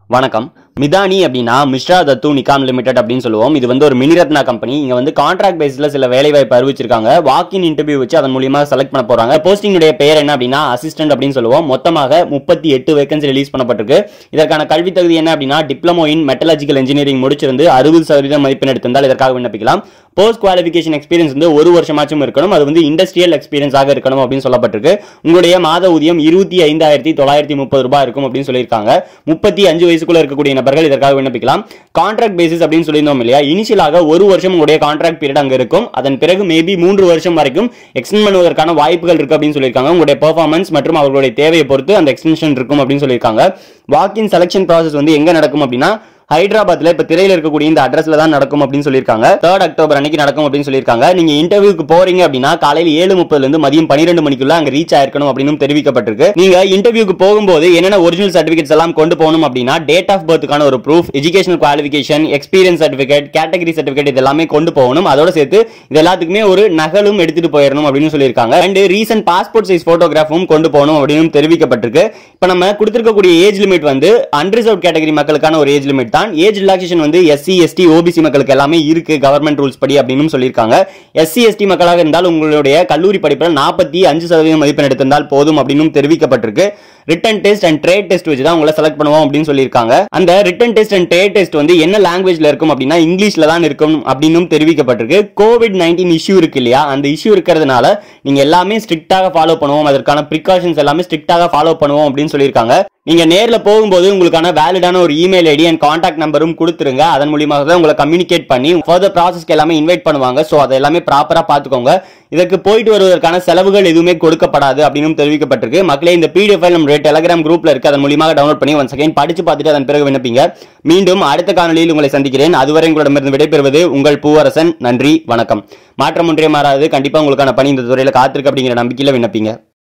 வணக்கம் மிதானி அப்படின்னா மிஸ்ரா தத்து நிகாம் லிமிடெட் அப்படின்னு சொல்லுவோம் இது வந்து ஒரு மினிரத்னா கம்பெனி இங்க வந்து கான்ட்ராக்ட் பேஸ்ல சில வேலை வாய்ப்பு அறிவிச்சிருக்காங்க வாக் இன் இன்டர்வியூ வச்சு அதன் மூலியமா செலக்ட் பண்ண போறாங்க போஸ்டிங்குடைய பெயர் என்ன அப்படின்னா அசிஸ்டன்ட் அப்படின்னு சொல்லுவோம் மொத்தமாக முப்பத்தி எட்டு வேகன்சி ரிலீஸ் பண்ணப்பட்டிருக்கு இதற்கான கல்வி தகுதி என்ன அப்படின்னா டிப்ளமோ இன் மெட்டலாஜிக்கல் இன்ஜினியரிங் முடிச்சிருந்து அறுபது சதவீதம் மதிப்பெண் எடுத்திருந்தால் இதற்காக விண்ணப்பிக்கலாம் போஸ்ட் குவாலிஃபிகேஷன் எக்ஸ்பீரியன்ஸ் வந்து ஒரு வருஷமாச்சும் இருக்கணும் அது வந்து இண்டஸ்ட்ரியல் எக்ஸ்பீரியன்ஸாக இருக்கணும் அப்படின்னு சொல்லப்பட்டிருக்கு உங்களுடைய மாத ஊதியம் இருபத்தி ஐந்தாயிரத்தி தொள்ளாயிரத்தி முப்பது ரூபாய் இருக்கும் அப்படின்னு சொல்லியிருக்காங்க முப்பத்தி அஞ்சு வயசுக்குள்ள இருக்கக்கூடிய நபர்கள் இதற்காக விண்ணப்பிக்கலாம் கான்ட்ராக்ட் பேசிஸ் அப்படின்னு சொல்லியிருந்தோம் இல்லையா இனிஷியலாக ஒரு வருஷம் உங்களுடைய கான்ட்ராக்ட் பீரியட் அங்க இருக்கும் அதன் பிறகு மேபி மூன்று வருஷம் வரைக்கும் எக்ஸ்டெண்ட் பண்ணுவதற்கான வாய்ப்புகள் இருக்கு அப்படின்னு சொல்லியிருக்காங்க உங்களுடைய பெர்ஃபார்மன்ஸ் மற்றும் அவர்களுடைய தேவையை பொறுத்து அந்த எக்ஸ்டென்ஷன் இருக்கும் அப்படின்னு சொல்லியிருக்காங்க வாக்கின் செலக்ஷன் ப்ராசஸ் வந்து எங்க நடக்கும் அப்படின்னா ஹைதராபாத்ல இப்ப திரையில இருக்கக்கூடிய இந்த அட்ரஸ்ல தான் நடக்கும் அப்படின்னு சொல்லியிருக்காங்க தேர்ட் அக்டோபர் அன்னைக்கு நடக்கும் அப்படின்னு சொல்லியிருக்காங்க நீங்க இன்டர்வியூக்கு போறீங்க அப்படின்னா காலையில ஏழு முப்பதுல இருந்து மதியம் பன்னிரெண்டு மணிக்குள்ள அங்க ரீச் ஆயிருக்கணும் அப்படின்னு தெரிவிக்கப்பட்டிருக்கு நீங்க இன்டர்வியூக்கு போகும்போது என்னென்ன ஒரிஜினல் சர்டிபிகேட்ஸ் எல்லாம் கொண்டு போகணும் அப்படின்னா டேட் ஆஃப் பர்த்துக்கான ஒரு proof educational qualification experience certificate category certificate இது எல்லாமே கொண்டு போகணும் அதோட சேர்த்து இது எல்லாத்துக்குமே ஒரு நகலும் எடுத்துட்டு போயிடணும் அப்படின்னு சொல்லியிருக்காங்க அண்ட் ரீசன்ட் பாஸ்போர்ட் சைஸ் போட்டோகிராஃபும் கொண்டு போகணும் அப்படின்னு தெரிவிக்கப்பட்டிருக்கு இப்போ நம்ம கொடுத்திருக்கக்கூடிய ஏஜ் லிமிட் வந்து அன்ரிசர்வ் கேட்டகரி மக்களுக்கான ஒரு ஏஜ் லிமிட் தான் ஏஜ் ரிலாக்ஸேஷன் வந்து எஸ்சி எஸ்டி ஓபிசி மக்களுக்கு எல்லாமே இருக்கு கவர்மெண்ட் ரூல்ஸ் படி அப்படின்னு சொல்லியிருக்காங்க எஸ்சி எஸ்டி மக்களாக இருந்தால் உங்களுடைய கல்லூரி படிப்பில் நாற்பத்தி அஞ்சு சதவீதம் மதிப்பெண் எடுத்திருந்தால் போதும் அப்படின்னு தெரிவிக்கப்பட்டிருக்கு written test and trade test வச்சு தான் உங்களை செலக்ட் பண்ணுவோம் அப்படின்னு சொல்லியிருக்காங்க அந்த written test and trade test வந்து என்ன லாங்குவேஜ்ல இருக்கும் அப்படின்னா இங்கிலீஷ்ல தான் இருக்கும் அப்படின்னு தெரிவிக்கப்பட்டிருக்கு கோவிட் நைன்டீன் இஷ்யூ இருக்கு இல்லையா அந்த இஷ்யூ இருக்கிறதுனால நீங்க எல்லாமே ஸ்ட்ரிக்டாக ஃபாலோ பண்ணுவோம் அதற்கான ப்ரிகாஷன்ஸ் எல்லாமே ஸ்ட்ரிக்டாக ஃபாலோ பண்ணுவோம் அப்படின்னு சொல்லியிருக்காங்க நீங்க நேர்ல போகும்போது உங்களுக்கான வேலிடான ஒரு இமெயில் ஐடி அண்ட் கான்டாக்ட் நம்பரும் கொடுத்துருங்க அதன் மூலியமாக தான் உங்களை கம்யூனிகேட் பண்ணி ஃபர்தர் ப்ராசஸ்க்கு எல்லாமே இன்வைட் பண்ணுவாங்க ஸோ அதை எல்லாமே ப்ராப்பரா பார்த்துக்கோங்க இதற்கு போயிட்டு வருவதற்கான செலவுகள் எதுவுமே கொடுக்கப்படாது அப்படின்னு தெரிவிக்கப்பட்டிருக்கு மக்களே இந்த பிடிஎஃப் ஃபைல் நம்ம டெலகிராம் குரூப்ல இருக்கு அதன் மூலியமாக டவுன்லோட் பண்ணி ஒன் செகண்ட் படிச்சு பார்த்துட்டு அதன் பிறகு விண்ணப்பிங்க மீண்டும் அடுத்த காணொலியில் உங்களை சந்திக்கிறேன் அதுவரை உங்களிடமிருந்து விடைபெறுவது உங்கள் பூவரசன் நன்றி வணக்கம் மாற்றம் ஒன்றே மாறாது கண்டிப்பா உங்களுக்கான பணி இந்த துறையில காத்திருக்கு அப்படிங்கிற நம்பிக்கையில விண்ணப்பிங்க